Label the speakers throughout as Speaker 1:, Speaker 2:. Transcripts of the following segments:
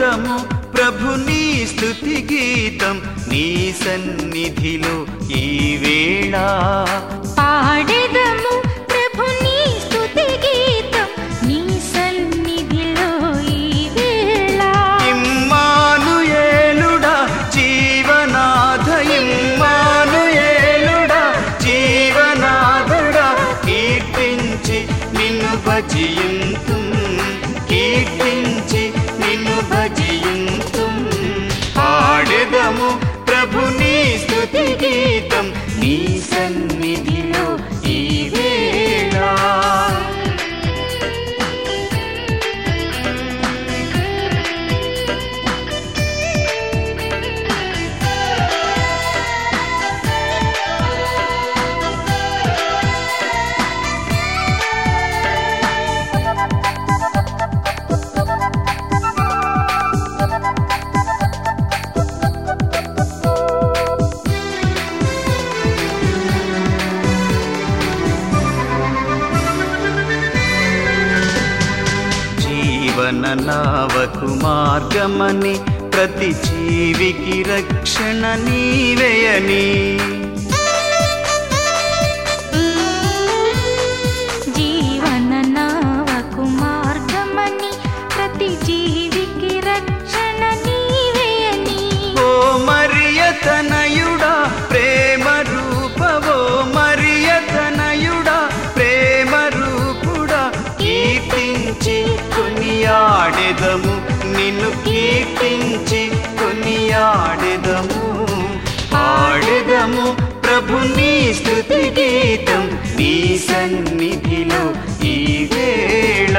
Speaker 1: పాడెదము ప్రభుని స్తుతి గీతం నీ సన్నిధిలో ఈ వేళ
Speaker 2: పాడెదము ప్రభుని స్తుతి గీతం నీ సన్నిధిలో ఈ వేళ
Speaker 1: ఇమ్మానుయేలుడా జీవనాథ ఇమ్మానుయేలుడా జీవనాథుడా కీర్తించి నిన్ను భజియంతు కీర్తించి నిన్ను భజియంతు పాడెదము ప్రభుని స్తుతి గీతం నీ సన్నిధిలో ఈ వేళ జీవన నావకు మార్గమని ప్రతి జీవికి రక్షణ నీవేయని
Speaker 2: జీవన నావకు మార్గమని ప్రతి జీవికి రక్షణ నీవేని
Speaker 1: ఓ మరియ తనయుడా ప్రేమ రూపవో మరియ తనయుడా ప్రేమ రూపుడా కీర్తించి కొనియాడెదము నిన్ను కీర్తించి కొనియాడెదము పాడెదము ప్రభుని స్తుతి గీతం నీ సన్నిధిలో ఈ వేళ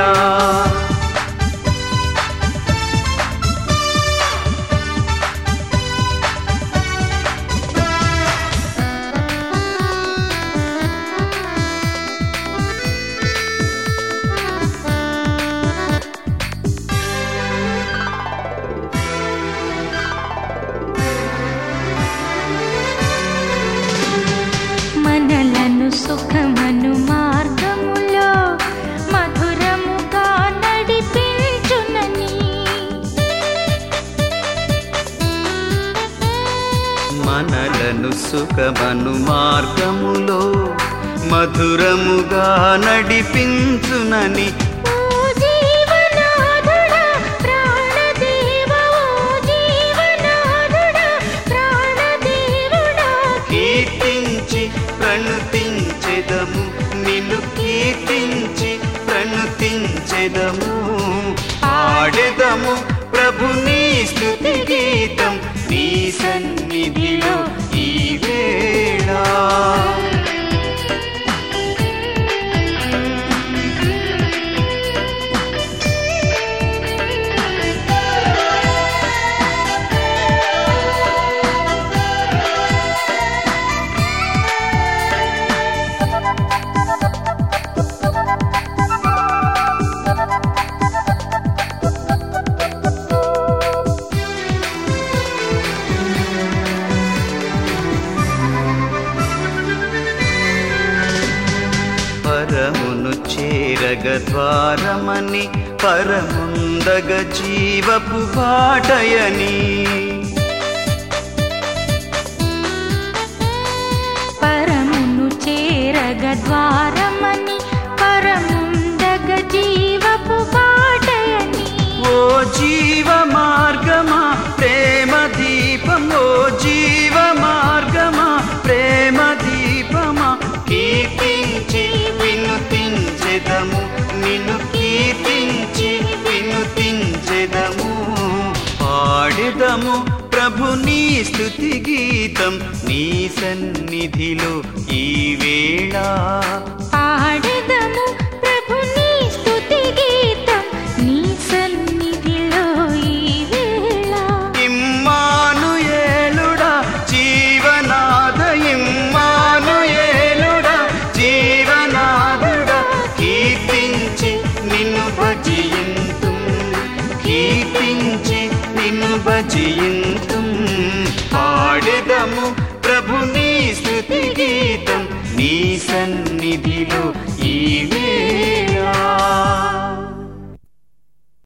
Speaker 2: మనలను సుఖమను మార్గములో మధురముగా నడిపించునని
Speaker 1: మనలను సుఖమను మార్గములో మధురముగా నడిపించునని
Speaker 2: ఓ జీవనాథుడా ప్రాణదేవా ఓ జీవనాథుడా ప్రాణదేవుడా
Speaker 1: కీర్తించి ప్రణుతించెదము నిన్ను కీర్తించి ప్రణుతించెదము ఆడెదము ప్రభుని స్తుతి గీతం నీ సన్నిధిలో ఈ వేళ పరమును చేరగ ద్వారమని పరముందగ జీవపు పాటయని
Speaker 2: పరమును చేరగ ద్వారమని పరముందగ జీవపు బాటయని
Speaker 1: ఓ జీవ మార్గమా ప్రేమ దీపం ఓ జీవ మార్గమా ప్రేమ దీపమా కీర్తించి వినుతించెదము నిన్ను కీర్తించి వినుతించెదము పాడెదము ప్రభుని స్తుతి గీతం నీ సన్నిధిలో ఈ వేళ
Speaker 2: పాడెదము ప్రభుని స్తుతి గీతం నీ సన్నిధిలో ఈ వేళ
Speaker 1: ఇమ్మానుయేలుడా జీవనాథ ఇమ్మానుయేలుడా జీవనాథుడా కీర్తించి నిన్ను భజియంతు కీర్తించి నిన్ను భజియంతు పాడెదము ప్రభుని స్తుతి గీతం నీ సన్నిధిలో